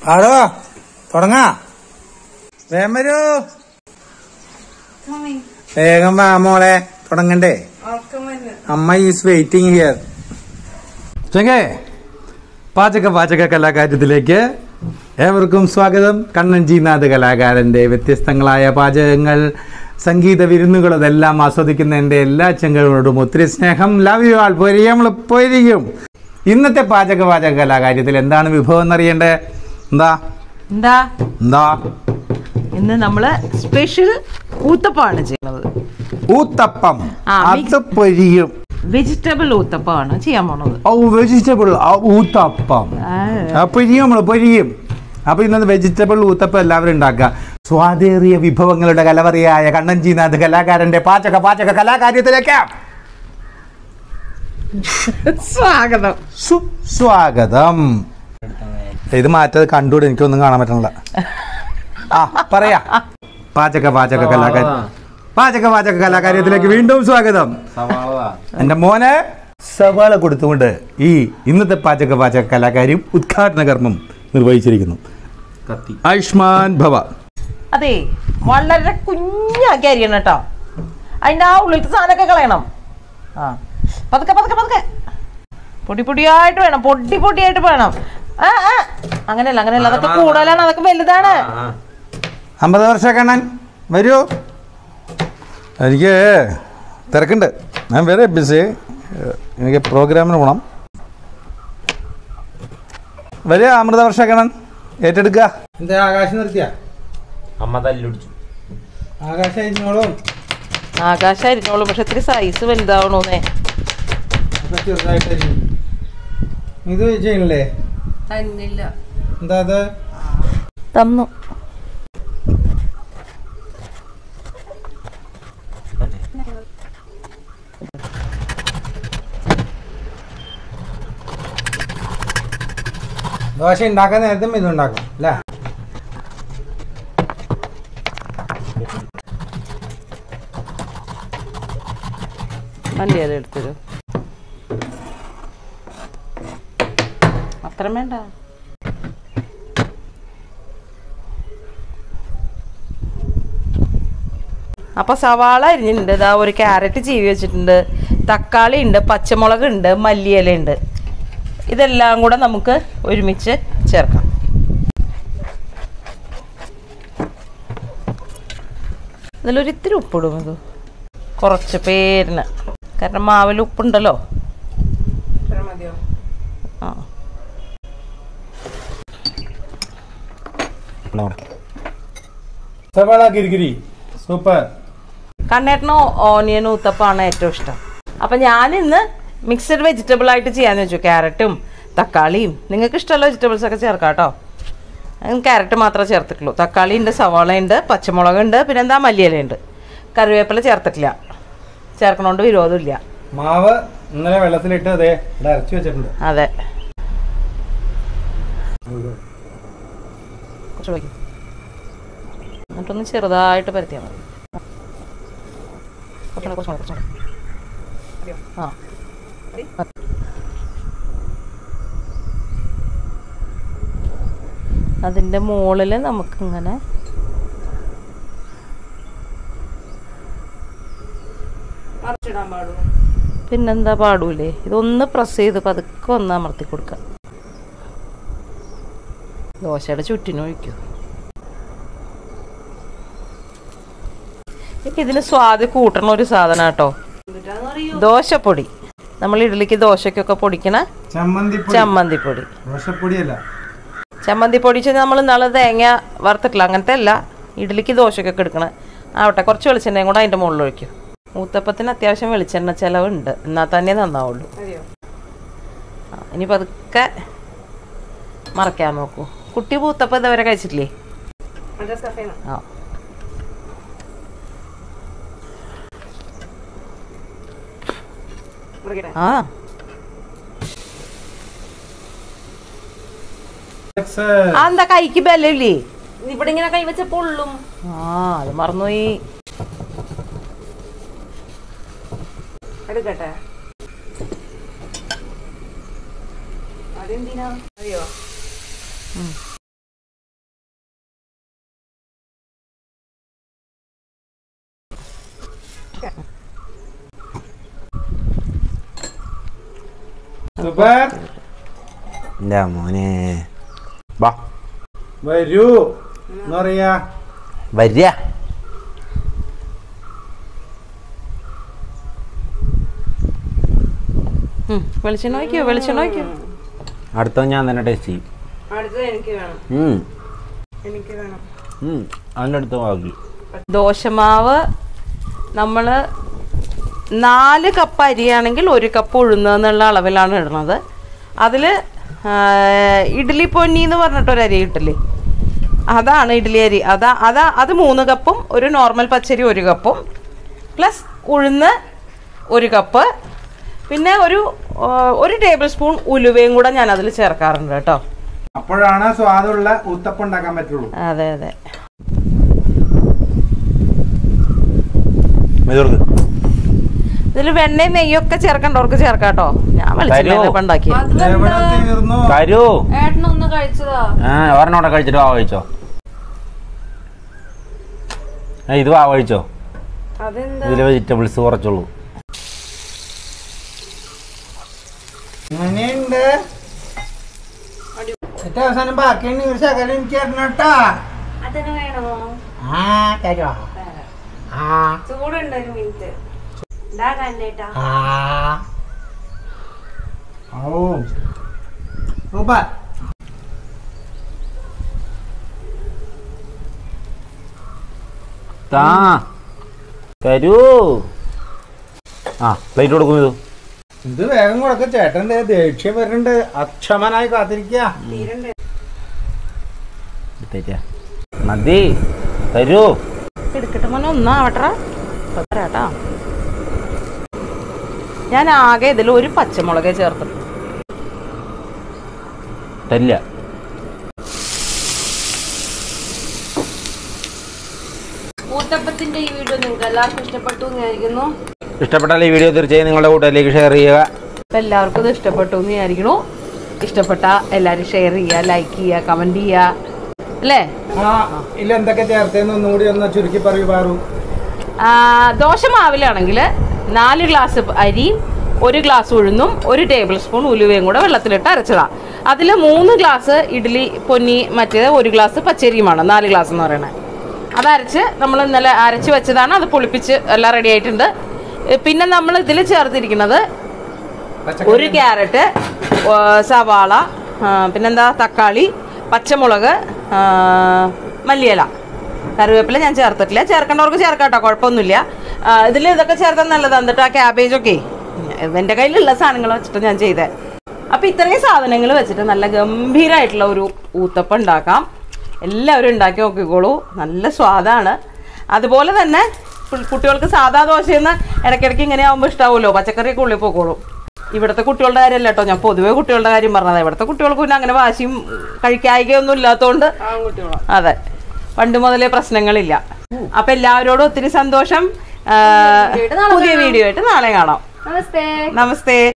ആടോ തുടങ്ങാ വേഗം വരൂ വേഗം വാ മോളെ തുടങ്ങണ്ടേ അമ്മ ഈസ് വെയിറ്റിംഗ് ഹിയർ ചെങ്ങേ പാചക പാചക കലാകാര്യത്തിലേക്ക് ഏവർക്കും സ്വാഗതം കണ്ണൻ ജീനാഥ് കലാകാരന്റെ വ്യത്യസ്തങ്ങളായ പാചകങ്ങൾ സംഗീത വിരുന്നുകൾ അതെല്ലാം ആസ്വദിക്കുന്ന എൻ്റെ എല്ലാ ചെങ്ങളോടും ഒത്തിരി സ്നേഹം ലവ് യു ആൾ പൊരിയും പൊരിയും ഇന്നത്തെ പാചക പാചക കലാകാര്യത്തിൽ എന്താണ് വിഭവം എന്നറിയണ്ടേ എന്താ എന്താ എന്താ ഇന്ന് നമ്മള് സ്പെഷ്യൽ ഊത്തപ്പമാണ് ചെയ്യുന്നത് ഊത്തപ്പം ആ, അത് പൊരിയും വെജിറ്റബിൾ ഊത്തപ്പമാണ് ചെയ്യാൻ പോണത് ഓ വെജിറ്റബിൾ ഊത്തപ്പം ആ, പൊരിയും നമ്മൾ പൊരിയും അപ്പൊ ഇന്നത് വെജിറ്റബിൾ ഊത്തപ്പം എല്ലാവരും ഉണ്ടാക്കുക സ്വാദേറിയ വിഭവങ്ങളുടെ കലവറിയായ കണ്ണൻജിനാഥ് കലാകാരന്റെ പാചക പാചക കലാകാര്യത്തിലേക്ക് സ്വാഗതം സുസ്വാഗതം ഇത് മാറ്റത് കണ്ടുകൂടെ എനിക്കൊന്നും കാണാൻ പറ്റണില്ല ആ പറയാ പാചക പാചക കലാകാരി പാചക പാചക കലാകാര്യത്തിലേക്ക് വീണ്ടും സ്വാഗതം എന്റെ മോനെ സവാള കൊടുത്തുകൊണ്ട് ഈ ഇന്നത്തെ പാചക പാചക കലാകാരിയും ഉദ്ഘാടന കർമ്മം നിർവഹിച്ചിരിക്കുന്നു ആയുഷ്മാൻ ഭവ അതെ വളരെ കുഞ്ഞാക്കി അരിയണം കേട്ടോ അതിന്റെ ആ ഉള്ളിലത്തെ സാധനമൊക്കെ കളയണം ആ പതുക്കെ പതുക്കെ പതുക്കെ പൊടി പൊടിയായിട്ട് വേണം പൊടി പൊടിയായിട്ട് വേണം ആ ആ അങ്ങനെയല്ല അങ്ങനെയല്ല അതൊക്കെ കൂടുതലാണ് അതൊക്കെ വലുതാണ് അമ്പത് വർഷം കണ്ണൻ വരൂ എനിക്ക് തിരക്കുണ്ട് ഞാൻ വേറെ ബിസി എനിക്ക് പ്രോഗ്രാമിന് പോകണം വരിക അമൃത വർഷ കണ്ണൻ ഏറ്റെടുക്കുക എന്താ ആകാശം നിർത്തിയ അമ്മ തല്ലുടിച്ചു ആകാശം അരിഞ്ഞോളും ആകാശമായിരുന്നോളൂ പക്ഷെ ഇത്തിരി സൈസ് വലുതാവണോന്നേ ചെറുതായിട്ട് അരിഞ്ഞു ഇത് ചെയ്യണില്ലേ എന്താ അത് തന്നു ദോശ ഉണ്ടാക്കാൻ നേരത്തെ ഇത് ഉണ്ടാക്കും അല്ലേ മല്ലിയില എടുത്തരും അത്രയും വേണ്ട അപ്പൊ സവാള അരിഞ്ഞിട്ടുണ്ട് ഇതാ ഒരു ക്യാരറ്റ് ചീവി വെച്ചിട്ടുണ്ട് തക്കാളി ഉണ്ട് പച്ചമുളക് ഉണ്ട് മല്ലിയില ഉണ്ട് ഇതെല്ലാം കൂടെ നമുക്ക് ഒരുമിച്ച് ചേർക്കാം ഇതിലൊരു ഇത്തിരി ഉപ്പിടും ഇത് കുറച്ച് പേരിന് കാരണം മാവിൽ ഉപ്പുണ്ടല്ലോ ആ സവാള ഗിരിഗിരി സൂപ്പർ കണ്ണേട്ടന് ഓനിയൻ ഊത്തപ്പാണ് ഏറ്റവും ഇഷ്ടം അപ്പം ഞാനിന്ന് മിക്സഡ് വെജിറ്റബിൾ ആയിട്ട് ചെയ്യാന്ന് വെച്ചു ക്യാരറ്റും തക്കാളിയും നിങ്ങൾക്ക് ഇഷ്ടമുള്ള വെജിറ്റബിൾസ് ഒക്കെ ചേർക്കാം കേട്ടോ ക്യാരറ്റ് മാത്രമേ ചേർത്തിട്ടുള്ളൂ തക്കാളി ഉണ്ട് സവാള ഉണ്ട് പച്ചമുളക് ഉണ്ട് പിന്നെ എന്താ മല്ലിയില ഉണ്ട് കറിവേപ്പില ചേർത്തിട്ടില്ല ചേർക്കണോണ്ട് വിരോധമില്ല മാവ് ഇന്നലെ വെള്ളത്തിലിട്ട് അതെ ഇവിടെ അരച്ചു വെച്ചിട്ടുണ്ട് അതെ കുറച്ച് വയ്ക്കും എന്നിട്ടൊന്ന് ചെറുതായിട്ട് പരത്തിയാൽ മതി കുറച്ചുകൂടെ കുറച്ചുകൂടെ കുറച്ചുകൂടെ ആ അതിൻ്റെ മുകളിൽ നമുക്കിങ്ങനെ പിന്നെന്താ പാടൂലേ ഇതൊന്ന് പ്രസ് ചെയ്ത് പതുക്കെ ഒന്ന് അമർത്തി കൊടുക്കാം ദോശയുടെ ചുറ്റിനും ഒഴിക്കും എനിക്ക് ഇതിന് സ്വാദ് കൂട്ടണ ഒരു സാധനം കേട്ടോ ദോശപ്പൊടി നമ്മൾ ഇഡ്ഡലിക്ക് ദോശയ്ക്കൊക്കെ പൊടിക്കണ ചമ്മന്തിപ്പൊടി ചമ്മന്തിപ്പൊടി ദോശപ്പൊടിയല്ല ചമ്മന്തിപ്പൊടി വെച്ചാൽ നമ്മൾ നാളെ തേങ്ങ വറുത്തിട്ടില്ല അങ്ങനത്തെ അല്ല ഇഡ്ഡലിക്ക് ദോശയ്ക്കൊക്കെ എടുക്കണ ആവട്ടെ കുറച്ച് വെളിച്ചെണ്ണയും കൂടെ അതിൻ്റെ മുകളിൽ ഒഴിക്കും ഊത്തപ്പത്തിന് അത്യാവശ്യം വെളിച്ചെണ്ണ ചിലവുണ്ട് എന്നാൽ തന്നെ നന്നാവുള്ളൂ ആ, ഇനി പതുക്കെ മറക്കാൻ നോക്കൂ കുട്ടി പൂത്തപ്പം ഇതുവരെ കഴിച്ചിട്ടില്ലേ ആ ആ ആ എന്താ കൈക്ക് ബലമില്ലേ ഇവിടെ ഇങ്ങനെ കൈവച്ച പൊള്ളും ആ അത് മറന്നുപോയി എടുക്കട്ടെ അതെന്തിനാ അറിയോ സൂപ്പർ എൻ്റെ മോനെ വാ വരൂ എന്ന് പറയാ വരിക ഉം, വെളിച്ചെണ്ണ ഒഴിക്കോ വെളിച്ചെണ്ണ ഒഴിക്കോ അടുത്ത ഞാൻ തന്നെ ടേസ്റ്റ് ചെയ്യും അടുത്തത് എനിക്ക് വേണം ഉം. എനിക്ക് വേണം ഉം. അതിൻ്റെ അടുത്ത് ബാക്കി ദോശമാവ് നമ്മൾ നാല് കപ്പ് അരിയാണെങ്കിൽ ഒരു കപ്പ് ഉഴുന്ന് എന്നുള്ള അളവിലാണ് ഇടുന്നത് അതിൽ ഇഡ്ഡലി പൊന്നി എന്ന് പറഞ്ഞിട്ടൊരു അരി കിട്ടില്ലേ അതാണ് ഇഡ്ഡലി അരി അതാ അതാ അത് മൂന്ന് കപ്പും ഒരു നോർമൽ പച്ചരി ഒരു കപ്പും പ്ലസ് ഉഴുന്ന് ഒരു കപ്പ് പിന്നെ ഒരു ആ, ഒരു ടേബിൾ സ്പൂൺ ഉലുവയും കൂടെ ഞാൻ അതിൽ ചേർക്കാറുണ്ട് കേട്ടോ അപ്പോഴാണ് സ്വാദുള്ള ഊത്തപ്പം ഉണ്ടാക്കാൻ പറ്റുള്ളൂ അതെ അതെ മെതുർക്ക് ഇതിൽ വെണ്ണയും നെയ്യൊക്കെ ചേർക്കണ്ടവർക്ക് ചേർക്കാം കേട്ടോ ഞാൻ വെളിച്ചെണ്ണ തരൂ. ഇപ്പം ഉണ്ടാക്കി എവിടെ തീർന്നു തരൂ ഏട്ടനൊന്ന് കഴിച്ചതാ ആ ഒരെണ്ണം അവിടെ കഴിച്ചിട്ട് വാ കഴിച്ചോ ആ, ഇത് വാ കഴിച്ചോ അതെന്താ ഇതിൽ വെജിറ്റബിൾസ് കുറച്ചുള്ളൂ അങ്ങനെയുണ്ട് ഏറ്റവും അവസാനം ബാക്കിയാണ് ഒരു ശകലം എനിക്ക് തരണം കേട്ടാ അതിന് വേണമോ ആ തരുവാ ആ ചൂടുണ്ട് ഒരു മിനിറ്റ് ഇതാ കണ്ണേട്ടാ ആ ഓ സൂപ്പർ താ തരൂ ആ പ്ലേറ്റ് കൊടുക്കും ഇത് ഇത് വേഗം കൊടുക്ക ചേട്ടൻ ദേ ദേഷ്യം വരുന്നുണ്ട് അക്ഷമനായി കാത്തിരിക്കുക എടുത്തേറ്റാ. മതി തരൂ എടുക്കട്ടെ മോനെ ഒന്നാവട്ടെ തരാട്ടാ ഞാൻ ആകെ ഇതിൽ ഒരു പച്ചമുളകേ ചേർത്തിട്ടു തരില്ല ഊത്തപ്പത്തിന്റെ ഈ വീഡിയോ നിങ്ങൾക്ക് എല്ലാവർക്കും ഇഷ്ടപ്പെട്ടു എന്ന് വിചാരിക്കുന്നു ഇഷ്ടപ്പെട്ടാൽ ഈ വീഡിയോ തീർച്ചയായും നിങ്ങളുടെ കൂട്ടുകാരിലേക്ക് ഷെയർ ചെയ്യുക അപ്പം എല്ലാവർക്കും ഇത് ഇഷ്ടപ്പെട്ടു എന്ന് വിചാരിക്കണു ഇഷ്ടപ്പെട്ട എല്ലാവരും ഷെയർ ചെയ്യുക ലൈക്ക് ചെയ്യുക കമൻറ്റ് ചെയ്യുക അല്ലേ ആ ഇല്ല എന്തൊക്കെ ചേർത്തേന്ന് ഒന്നുകൂടി ഒന്ന് ചുരുക്കി പറയൂ പാറു ആ, ദോശ മാവിലാണെങ്കിൽ നാല് ഗ്ലാസ് അരിയും ഒരു ഗ്ലാസ് ഉഴുന്നും ഒരു ടേബിൾ സ്പൂൺ ഉലുവയും കൂടെ വെള്ളത്തിലിട്ട് അരച്ചതാണ് അതിൽ മൂന്ന് ഗ്ലാസ് ഇഡ്ഡലി പൊന്നി മറ്റേത് ഒരു ഗ്ലാസ് പച്ചരിയുമാണ് നാല് ഗ്ലാസ് എന്ന് പറയുന്നത് അത് അരച്ച് നമ്മൾ ഇന്നലെ അരച്ച് വെച്ചതാണ് അത് പുളിപ്പിച്ച് എല്ലാം റെഡി ആയിട്ടുണ്ട് ഏ, പിന്നെ നമ്മൾ ഇതിൽ ചേർത്തിരിക്കുന്നത് ഒരു ക്യാരറ്റ് ആ, സവാള ആ, പിന്നെന്താ തക്കാളി പച്ചമുളക് ആ, മല്ലിയില കറിവേപ്പില ഞാൻ ചേർത്തിട്ടില്ല ചേർക്കേണ്ടവർക്ക് ചേർക്കാം കേട്ടോ കുഴപ്പമൊന്നുമില്ല ഇതിൽ ഇതൊക്കെ ചേർത്താൽ നല്ലതാണ് എന്നിട്ട് ആ ക്യാബേജൊക്കെ എൻ്റെ കയ്യിലുള്ള സാധനങ്ങൾ വെച്ചിട്ട് ഞാൻ ചെയ്തേ അപ്പോൾ ഇത്രയും സാധനങ്ങൾ വെച്ചിട്ട് നല്ല ഗംഭീരമായിട്ടുള്ള ഒരു ഊത്തപ്പം ഉണ്ടാക്കാം എല്ലാവരും ഉണ്ടാക്കി നോക്കിക്കോളൂ നല്ല സ്വാദാണ് അതുപോലെ തന്നെ കു- കുട്ടികൾക്ക് സാധാ ദോശയെന്ന് ഇടയ്ക്കിടയ്ക്ക് ഇങ്ങനെ ആകുമ്പോൾ ഇഷ്ടാവുമല്ലോ പച്ചക്കറിയൊക്കെ ഉള്ളിൽ പോക്കോളും ഇവിടുത്തെ കുട്ടികളുടെ കാര്യമല്ല കേട്ടോ ഞാൻ പൊതുവേ കുട്ടികളുടെ കാര്യം പറഞ്ഞത് ഇവിടുത്തെ കുട്ടികൾക്ക് പിന്നെ അങ്ങനെ വാശിയും കഴിക്കായികയൊന്നും ഇല്ലാത്തതുകൊണ്ട് അതെ പണ്ട് മുതലേ പ്രശ്നങ്ങളില്ല അപ്പൊ എല്ലാവരോടും ഒത്തിരി സന്തോഷം ആ, പുതിയ വീഡിയോ ആയിട്ട് നാളെ കാണാം നമസ്തേ നമസ്തേ